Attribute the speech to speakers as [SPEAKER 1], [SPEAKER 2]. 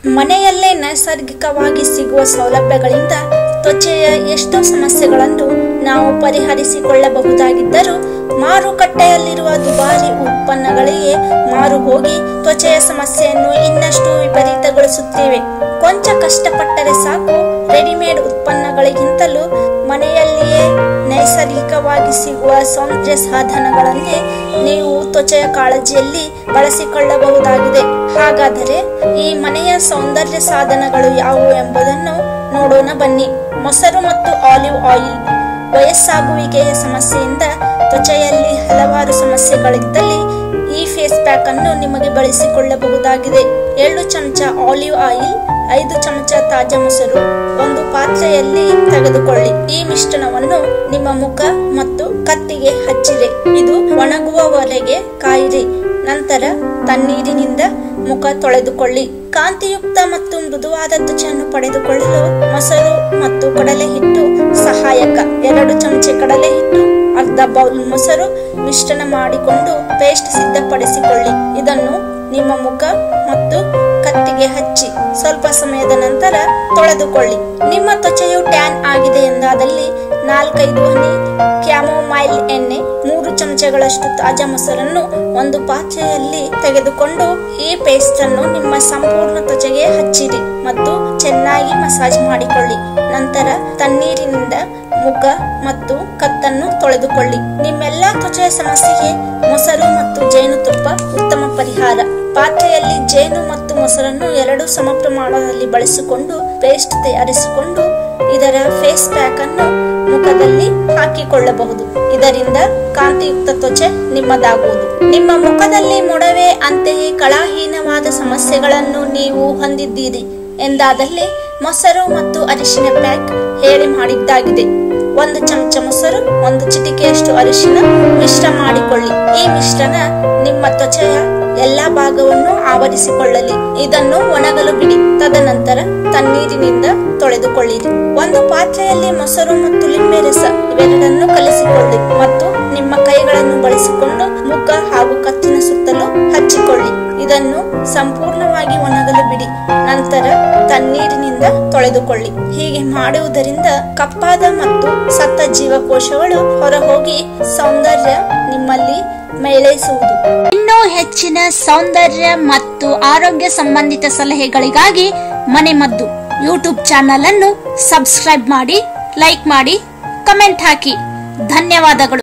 [SPEAKER 1] ಮನೆಯಲ್ಲೇ ನೈಸರ್ಗಿಕವಾಗಿ ಸಿಗುವ ಸೌಲಭ್ಯಗಳಿಂದ ತ್ವಚೆಯ ಎಷ್ಟೋ ಸಮಸ್ಯೆಗಳನ್ನು ನಾವು ಪರಿಹರಿಸಿಕೊಳ್ಳಬಹುದಾಗಿದ್ದರೂ ಮಾರುಕಟ್ಟೆಯಲ್ಲಿರುವ ದುಬಾರಿ ಉತ್ಪನ್ನಗಳಿಗೆ ಮಾರು ಹೋಗಿ ತ್ವಚೆಯ ಸಮಸ್ಯೆಯನ್ನು ಇನ್ನಷ್ಟು ವಿಪರೀತಗೊಳಿಸುತ್ತೇವೆ ಕೊಂಚ ಕಷ್ಟಪಟ್ಟರೆ ಸಾಕು ರೆಡಿಮೇಡ್ ಉತ್ಪನ್ನಗಳಿಗಿಂತಲೂ ಮನೆಯಲ್ಲಿಯೇ ನೈಸರ್ಗಿಕವಾಗಿ ಸಿಗುವ ಸೌಂದರ್ಯ ಸಾಧನಗಳನ್ನೇ ನೀವು ತ್ವಚೆಯ ಕಾಳಜಿಯಲ್ಲಿ ಬಳಸಿಕೊಳ್ಳಬಹುದಾಗಿದೆ ಹಾಗಾದರೆ ಈ ಮನೆಯ ಸೌಂದರ್ಯ ಸಾಧನಗಳು ಯಾವುವು ಎಂಬುದನ್ನು ನೋಡೋಣ ಬನ್ನಿ ಮೊಸರು ಮತ್ತು ಆಲಿವ್ ಆಯಿಲ್ ವಯಸ್ಸಾಗುವಿಕೆಯ ಸಮಸ್ಯೆಯಿಂದ ತ್ವಚೆಯಲ್ಲಿ ಹಲವಾರು ಸಮಸ್ಯೆಗಳಿದ್ದಲ್ಲಿ ಈ ಫೇಸ್ ಪ್ಯಾಕ್ ಅನ್ನು ನಿಮಗೆ ಬಳಸಿಕೊಳ್ಳಬಹುದಾಗಿದೆ ಏಳು ಚಮಚ ಆಲಿವ್ ಆಯಿಲ್ ಐದು ಚಮಚ ತಾಜಾ ಮೊಸರು ಒಂದು ಪಾತ್ರೆಯಲ್ಲಿ ತೆಗೆದುಕೊಳ್ಳಿ ಈ ಮಿಶ್ರಣವನ್ನು ನಿಮ್ಮ ಮುಖ ಮತ್ತು ಕತ್ತಿಗೆ ಹಚ್ಚಿರಿ ಇದು ಒಣಗುವವರೆಗೆ ಕಾಯಿರಿ ನಂತರ ತಣ್ಣೀರಿನಿಂದ ಮುಖ ತೊಳೆದುಕೊಳ್ಳಿ ಕಾಂತಿಯುಕ್ತ ಮತ್ತು ಮೃದುವಾದ ತ್ವಚೆಯನ್ನು ಪಡೆದುಕೊಳ್ಳಲು ಮೊಸರು ಮತ್ತು ಕಡಲೆ ಹಿಟ್ಟು ಸಹಾಯಕ ಎರಡು ಚಮಚೆ ಕಡಲೆ ಹಿಟ್ಟು ಅರ್ಧ ಬೌಲ್ ಮೊಸರು ಮಿಶ್ರಣ ಮಾಡಿಕೊಂಡು ಪೇಸ್ಟ್ ಸಿದ್ಧಪಡಿಸಿಕೊಳ್ಳಿ ಇದನ್ನು ನಿಮ್ಮ ಮುಖ ಮತ್ತು ಕತ್ತಿಗೆ ಹಚ್ಚಿ ಸ್ವಲ್ಪ ಸಮಯದ ನಂತರ ತೊಳೆದುಕೊಳ್ಳಿ ನಿಮ್ಮ ತ್ವಚೆಯು ಟ್ಯಾನ್ ಆಗಿದೆ ಎಂದಾದಲ್ಲಿ ನಾಲ್ಕೈದು ಹನಿ ಕ್ಯಾಮೋಮೈಲ್ ಎಣ್ಣೆ ಮೂರು ಚಮಚಗಳಷ್ಟು ತಾಜಾ ಮೊಸರನ್ನು ಒಂದು ಪಾತ್ರೆಯಲ್ಲಿ ತೆಗೆದುಕೊಂಡು ಈ ಪೇಸ್ಟ್ ಅನ್ನು ನಿಮ್ಮ ಸಂಪೂರ್ಣ ತ್ವಚೆಗೆ ಹಚ್ಚಿರಿ ಮತ್ತು ಚೆನ್ನಾಗಿ ಮಸಾಜ್ ಮಾಡಿಕೊಳ್ಳಿ ನಂತರ ತಣ್ಣೀರಿನಿಂದ ಮುಖ ಮತ್ತು ಕತ್ತನ್ನು ತೊಳೆದುಕೊಳ್ಳಿ ನಿಮ್ಮೆಲ್ಲಾ ತ್ವಚೆಯ ಸಮಸ್ಯೆಗೆ ಮೊಸರು ಮತ್ತು ಜೇನುತುಪ್ಪ ಉತ್ತಮ ಪರಿಹಾರ ಪಾತ್ರೆಯಲ್ಲಿ ಜೇನು ಮತ್ತು ಮೊಸರನ್ನು ಎರಡು ಸಮ ಪ್ರಮಾಣದಲ್ಲಿ ಬಳಸಿಕೊಂಡು ಪೇಸ್ಟ್ ತಯಾರಿಸಿಕೊಂಡು ಇದರ ಫೇಸ್ ಪ್ಯಾಕ್ ಅನ್ನು ಮುಖದಲ್ಲಿ ಹಾಕಿಕೊಳ್ಳಬಹುದು ಇದರಿಂದ ಕಾಂತಿಯುಕ್ತ ತ್ವಚೆ ನಿಮ್ಮದಾಗುವುದು ನಿಮ್ಮ ಮುಖದಲ್ಲಿ ಮೊಡವೆ ಅಂತೆಯೇ ಕಳಾಹೀನವಾದ ಸಮಸ್ಯೆಗಳನ್ನು ನೀವು ಹೊಂದಿದ್ದೀರಿ ಎಂದಾದಲ್ಲಿ ಮೊಸರು ಮತ್ತು ಅರಿಶಿನ ಪ್ಯಾಕ್ ಹೇಳಿ ಮಾಡಿದ್ದಾಗಿದೆ ಒಂದು ಚಮಚ ಮೊಸರು ಒಂದು ಚಿಟಿಕೆಯಷ್ಟು ಅರಿಶಿನ ಮಿಶ್ರ ಮಾಡಿಕೊಳ್ಳಿ ಈ ಮಿಶ್ರಣ ನಿಮ್ಮ ತ್ವಚೆಯ ಎಲ್ಲಾ ಭಾಗವನ್ನು ಆವರಿಸಿಕೊಳ್ಳಲಿ ಇದನ್ನು ಒಣಗಲು ಬಿಡಿ ತದನಂತರ ತಣ್ಣೀರಿನಿಂದ ತೊಳೆದುಕೊಳ್ಳಿರಿ ಒಂದು ಪಾತ್ರೆಯಲ್ಲಿ ಮೊಸರು ಮತ್ತು ಲಿಂಬೆ ರಸ ಇವೆರಡನ್ನು ಕಲಿಸಿಕೊಳ್ಳಿ ಮತ್ತು ನಿಮ್ಮ ಕೈಗಳನ್ನು ಬಳಸಿಕೊಂಡು ಮುಖ ಹಾಗೂ ಕತ್ತಿನ ಸುತ್ತಲೂ ಹಚ್ಚಿಕೊಳ್ಳಿ ಇದನ್ನು ಸಂಪೂರ್ಣವಾಗಿ ಒಣಗಲು ಬಿಡಿ ನಂತರ ತಣ್ಣೀರಿನಿಂದ ತೊಳೆದುಕೊಳ್ಳಿ ಹೀಗೆ ಮಾಡುವುದರಿಂದ ಕಪ್ಪಾದ ಮತ್ತು ಸತ್ತ ಜೀವಕೋಶಗಳು ಹೊರಹೋಗಿ ಸೌಂದರ್ಯ ನಿಮ್ಮಲ್ಲಿ ಮೇಳೈಸುವುದು
[SPEAKER 2] ಇನ್ನೂ ಹೆಚ್ಚಿನ ಸೌಂದರ್ಯ ಮತ್ತು ಆರೋಗ್ಯ ಸಂಬಂಧಿತ ಸಲಹೆಗಳಿಗಾಗಿ ಮನೆಮದ್ದು ಯೂಟ್ಯೂಬ್ ಚಾನಲ್ ಅನ್ನು ಸಬ್ಸ್ಕ್ರೈಬ್ ಮಾಡಿ ಲೈಕ್ ಮಾಡಿ ಕಮೆಂಟ್ ಹಾಕಿ ಧನ್ಯವಾದಗಳು